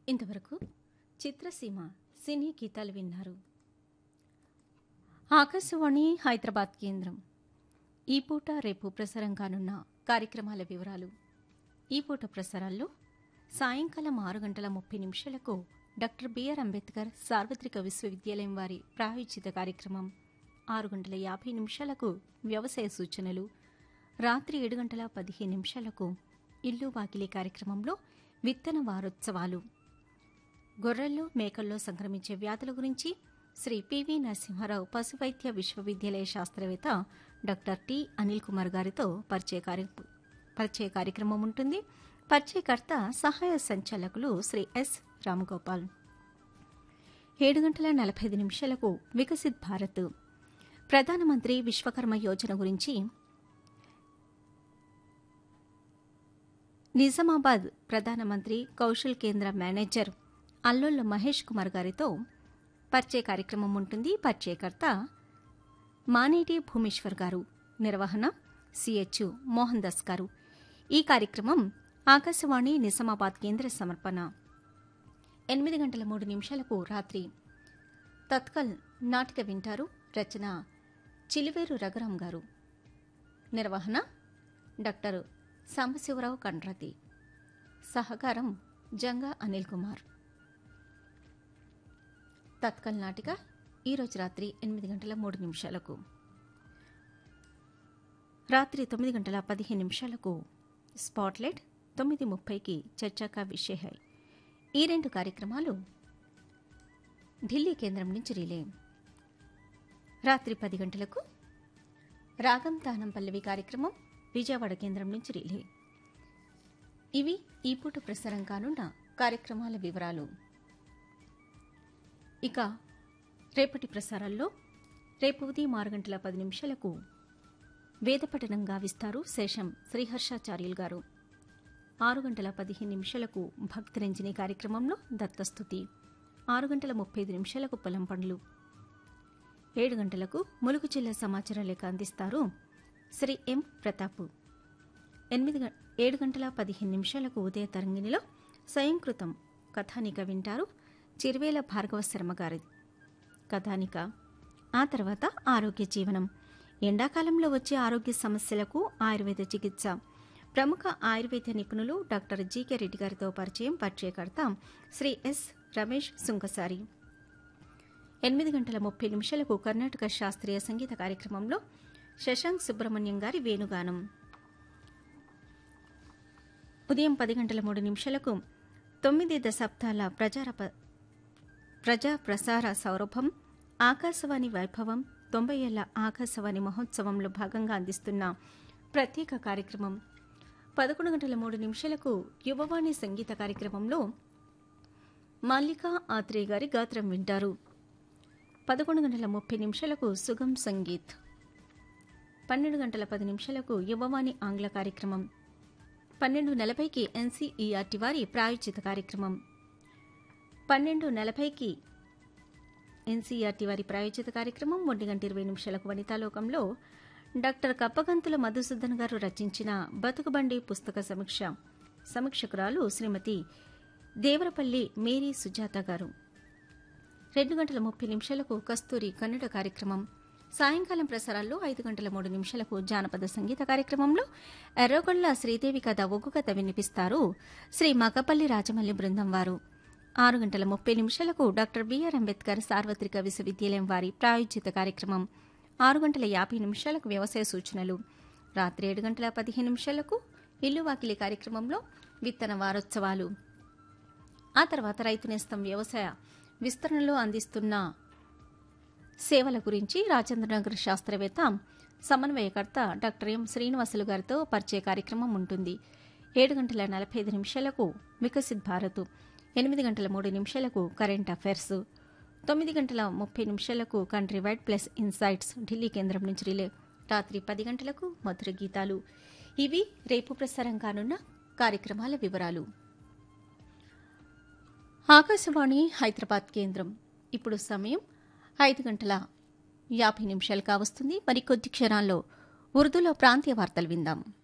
ఇంతవరకు చిత్రసీమ సినీ గీతాలు విన్నారు ఆకాశవాణి హైదరాబాద్ కేంద్రం ఈ పూట రేపు ప్రసారం కానున్న కార్యక్రమాల వివరాలు ఈ పూట ప్రసారాల్లో సాయంకాలం ఆరు గంటల ముప్పై నిమిషాలకు డాక్టర్ బిఆర్ అంబేద్కర్ సార్వత్రిక విశ్వవిద్యాలయం వారి ప్రాయోజిత కార్యక్రమం ఆరు గంటల యాభై నిమిషాలకు వ్యవసాయ సూచనలు రాత్రి ఏడు గంటల పదిహేను నిమిషాలకు ఇల్లు వాకిలి కార్యక్రమంలో విత్తన వారోత్సవాలు గొర్రెల్లో మేకల్లో సంక్రమించే వ్యాధుల గురించి శ్రీ పివి నరసింహారావు పశువైద్య విశ్వవిద్యాలయ శాస్త్రవేత్త డాక్టర్ టి అనిల్ కుమార్ గారితో పరిచయ కార్య పరిచయ కార్యక్రమం ఉంటుంది పరిచయకర్త సహాయ సంచాలకులు శ్రీ ఎస్ రామగోపాల్ ఏడు గంటల నలభై ఐదు నిమిషాలకు వికసిత్ భారత్ ప్రధానమంత్రి విశ్వకర్మ యోజన గురించి నిజామాబాద్ ప్రధానమంత్రి కౌశల్ కేంద్ర మేనేజర్ అల్లుళ్ళ మహేష్ కుమార్ గారితో పరిచయ కార్యక్రమం ఉంటుంది పరిచయకర్త మానేటి భూమేశ్వర్ గారు నిర్వహణ సిహెచ్ మోహన్ దాస్ గారు ఈ కార్యక్రమం ఆకాశవాణి నిజామాబాద్ కేంద్ర సమర్పణ ఎనిమిది గంటల మూడు నిమిషాలకు రాత్రి తత్కల్ నాటిక వింటారు రచన చిలివేరు రఘురాం గారు నిర్వహణ డాక్టర్ సాంబశివరావు కండ్రతి సహకారం జంగా అనిల్ కుమార్ తత్కల్ నాటిక ఈరోజు రాత్రి ఎనిమిది గంటల మూడు నిమిషాలకు రాత్రి తొమ్మిది గంటల పదిహేను నిమిషాలకు స్పాట్లైట్ తొమ్మిది ముప్పైకి చర్చాకా విషయ హై ఈ రెండు కార్యక్రమాలు ఢిల్లీ కేంద్రం నుంచి రిలే రాత్రి పది గంటలకు రాగం తానం పల్లవి కార్యక్రమం విజయవాడ కేంద్రం నుంచి రిలే ఇవి ఈ పూట ప్రసారం కానున్న కార్యక్రమాల వివరాలు ఇక రేపటి ప్రసారాల్లో రేపు ఉదయం ఆరు గంటల పది నిమిషాలకు వేదపఠనం గావిస్తారు శేషం శ్రీహర్షాచార్యులు గారు ఆరు గంటల పదిహేను నిమిషాలకు భక్తరంజని కార్యక్రమంలో దత్తస్థుతి ఆరు గంటల ముప్పై ఐదు నిమిషాలకు పొలం పండ్లు ఏడు గంటలకు ములుగు జిల్లా సమాచారం లేఖ అందిస్తారు శ్రీ ఎం ప్రతాప్ ఎనిమిది గ- ఏడు గంటల పదిహేను నిమిషాలకు ఉదయ తరంగిణిలో స్వయంకృతం కథానిక వింటారు చిరువేల భార్గవ శర్మ గారి కథానిక ఆ తర్వాత ఆరోగ్య జీవనం ఎండాకాలంలో వచ్చే ఆరోగ్య సమస్యలకు ఆయుర్వేద చికిత్స ప్రముఖ ఆయుర్వేద నిపుణులు డాక్టర్ జీకే రెడ్డి గారితో పరిచయం పరిచయకర్త శ్రీ ఎస్ రమేష్ సుంకసారి ఎనిమిది గంటల ముప్పై నిమిషాలకు కర్ణాటక శాస్త్రీయ సంగీత కార్యక్రమంలో శశాంక్ సుబ్రహ్మణ్యం గారి వేణుగానం ఉదయం పది గంటల మూడు నిమిషాలకు తొమ్మిది దశాబ్దాల ప్రజారప ప్రజా ప్రసార సౌరభం ఆకాశవాణి వైభవం తొంభై ఏళ్ల ఆకాశవాణి మహోత్సవంలో భాగంగా అందిస్తున్న ప్రత్యేక కార్యక్రమం పదకొండు గంటల మూడు నిమిషాలకు యువవాణి సంగీత కార్యక్రమంలో మల్లికా ఆత్రేయ గారి గాత్రం వింటారు పదకొండు గంటల ముప్పై నిమిషాలకు సుగం సంగీత్ పన్నెండు గంటల పది నిమిషాలకు యువవాణి ఆంగ్ల కార్యక్రమం పన్నెండు నలభైకి ఎన్సీఈఆర్టీ వారి ప్రాయోజిత కార్యక్రమం పన్నెండు నలభైకి ఎన్సీఆర్టీ వారి ప్రాయోజిత కార్యక్రమం ఒంటి గంట ఇరవై నిమిషాలకు వనితాలోకంలో డాక్టర్ కప్పగంతుల మధుసూదన్ గారు రచించిన బతుకుబండి పుస్తక సమీక్ష సమీక్షకురాలు శ్రీమతి దేవరపల్లి మేరీ సుజాత గారు రెండు గంటల ముప్పై నిమిషాలకు కస్తూరి కన్నడ కార్యక్రమం సాయంకాలం ప్రసారాల్లో ఐదు గంటల మూడు నిమిషాలకు జానపద సంగీత కార్యక్రమంలో ఎర్రగొండ్ల శ్రీదేవి కథ ఒగ్గు కథ వినిపిస్తారు శ్రీ మగపల్లి రాజమల్లి బృందం వారు ఆరు గంటల ముప్పై నిమిషాలకు డాక్టర్ బిఆర్ అంబేద్కర్ సార్వత్రిక విశ్వవిద్యాలయం వారి ప్రాయోజిత కార్యక్రమం ఆరు గంటల యాభై నిమిషాలకు వ్యవసాయ సూచనలు రాత్రి ఏడు గంటల పదిహేను నిమిషాలకు ఇల్లు వాకిలి కార్యక్రమంలో విత్తన వారోత్సవాలు ఆ తర్వాత రైతు నేస్తం వ్యవసాయ విస్తరణలో అందిస్తున్న సేవల గురించి రాజేంద్రనగర్ శాస్త్రవేత్త సమన్వయకర్త డాక్టర్ ఎం శ్రీనివాసులు గారితో పరిచయ కార్యక్రమం ఉంటుంది ఏడు గంటల నలభై ఐదు నిమిషాలకు వికసిత్ భారత్ ఎనిమిది గంటల మూడు నిమిషాలకు కరెంట్ అఫైర్స్ తొమ్మిది గంటల ముప్పై నిమిషాలకు country wide plus insights Delhi కేంద్రం నుంచి రిలే రాత్రి పది గంటలకు మధుర గీతాలు ఇవి రేపు ప్రసారం కానున్న కార్యక్రమాల వివరాలు ఆకాశవాణి హైదరాబాద్ కేంద్రం ఇప్పుడు సమయం ఐదు గంటల యాభై నిమిషాలు కావస్తుంది మరి కొద్ది క్షణాల్లో ఉర్దూలో ప్రాంతీయ వార్తలు విందాం